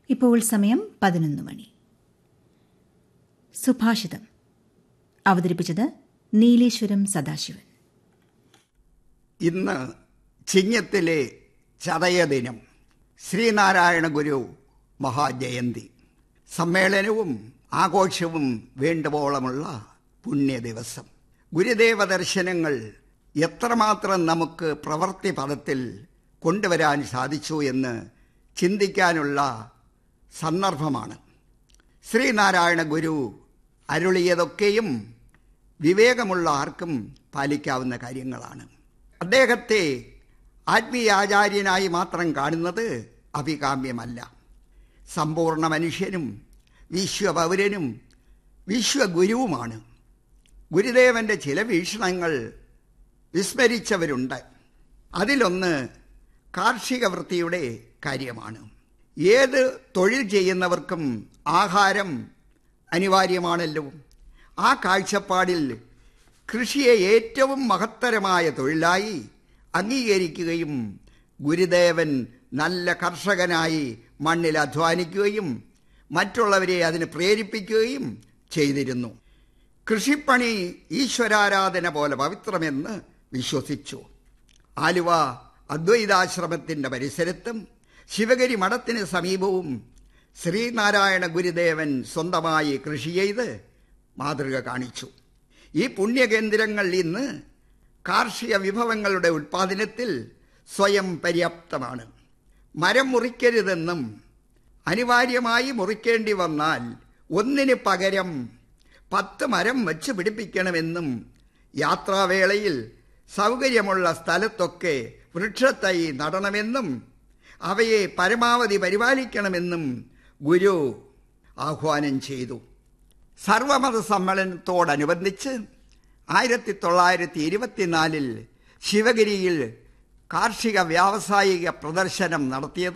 ഇപ്പോൾ സമയം പതിനൊന്ന് മണി സുഭാഷിതം അവതരിപ്പിച്ചത് നീലേശ്വരം സദാശിവൻ ഇന്ന് ചിങ്ങത്തിലെ ചതയ ദിനം ശ്രീനാരായണ ഗുരു മഹാജയന്തി സമ്മേളനവും ആഘോഷവും വേണ്ടുവോളമുള്ള പുണ്യ ദിവസം ഗുരുദേവ ദർശനങ്ങൾ എത്രമാത്രം നമുക്ക് പ്രവൃത്തി പദത്തിൽ കൊണ്ടുവരാൻ സാധിച്ചു എന്ന് ചിന്തിക്കാനുള്ള സന്ദർഭമാണ് ശ്രീനാരായണ ഗുരു അരുളിയതൊക്കെയും വിവേകമുള്ള ആർക്കും പാലിക്കാവുന്ന കാര്യങ്ങളാണ് അദ്ദേഹത്തെ ആത്മീയാചാര്യനായി മാത്രം കാണുന്നത് അഭികാമ്യമല്ല സമ്പൂർണ്ണ മനുഷ്യനും വിശ്വപൗരനും വിശ്വഗുരുവുമാണ് ഗുരുദേവന്റെ ചില വീക്ഷണങ്ങൾ വിസ്മരിച്ചവരുണ്ട് അതിലൊന്ന് കാർഷിക വൃത്തിയുടെ കാര്യമാണ് ഏത് തൊഴിൽ ചെയ്യുന്നവർക്കും ആഹാരം അനിവാര്യമാണല്ലോ ആ കാഴ്ചപ്പാടിൽ കൃഷിയെ ഏറ്റവും മഹത്തരമായ തൊഴിലായി അംഗീകരിക്കുകയും ഗുരുദേവൻ നല്ല കർഷകനായി മണ്ണിൽ അധ്വാനിക്കുകയും മറ്റുള്ളവരെ അതിന് പ്രേരിപ്പിക്കുകയും ചെയ്തിരുന്നു കൃഷിപ്പണി ഈശ്വരാരാധന പോലെ പവിത്രമെന്ന് വിശ്വസിച്ചു ആലുവ അദ്വൈതാശ്രമത്തിൻ്റെ പരിസരത്തും ശിവഗിരി മഠത്തിന് സമീപവും ശ്രീനാരായണ ഗുരുദേവൻ സ്വന്തമായി കൃഷി ചെയ്ത് മാതൃക കാണിച്ചു ഈ പുണ്യകേന്ദ്രങ്ങൾ ഇന്ന് കാർഷിക വിഭവങ്ങളുടെ ഉൽപ്പാദനത്തിൽ സ്വയം പര്യാപ്തമാണ് മരം മുറിക്കരുതെന്നും അനിവാര്യമായി മുറിക്കേണ്ടി വന്നാൽ ഒന്നിന് പകരം പത്ത് മരം വച്ച് പിടിപ്പിക്കണമെന്നും യാത്രാവേളയിൽ സൗകര്യമുള്ള സ്ഥലത്തൊക്കെ വൃക്ഷത്തൈ നടണമെന്നും അവയെ പരമാവധി പരിപാലിക്കണമെന്നും ഗുരു ആഹ്വാനം ചെയ്തു സർവമത സമ്മേളനത്തോടനുബന്ധിച്ച് ആയിരത്തി തൊള്ളായിരത്തി ഇരുപത്തിനാലിൽ ശിവഗിരിയിൽ കാർഷിക വ്യാവസായിക പ്രദർശനം നടത്തിയത്